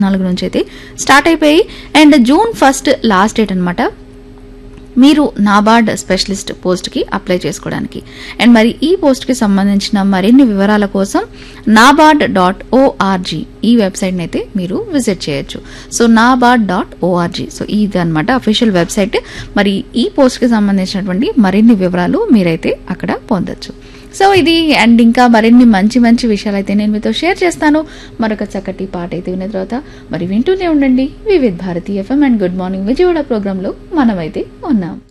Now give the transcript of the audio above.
నాలుగు నుంచి అయితే స్టార్ట్ అయిపోయి and June first last date అనమాట మీరు నాబార్డ్ స్పెషలిస్ట్ పోస్ట్కి అప్లై చేసుకోవడానికి అండ్ మరి ఈ పోస్ట్కి సంబంధించిన మరిన్ని వివరాల కోసం నాబార్డ్ డాట్ ఓఆర్జీ ఈ వెబ్సైట్ని అయితే మీరు విజిట్ చేయొచ్చు so NABARD dot O R G so ఇది అనమాట అఫీషియల్ వెబ్సైట్ మరి ఈ పోస్ట్కి సంబంధించినటువంటి మరిన్ని వివరాలు మీరైతే అక్కడ పొందొచ్చు సో ఇది అండ్ ఇంకా మరిన్ని మంచి మంచి విషయాలు అయితే నేను మీతో షేర్ చేస్తాను మరొక చక్కటి పాట అయితే విన్న తర్వాత మరి వింటూనే ఉండండి Vividh Bharati FM and good morning Vijayawada ప్రోగ్రాంలో మనమైతే ఉన్నాం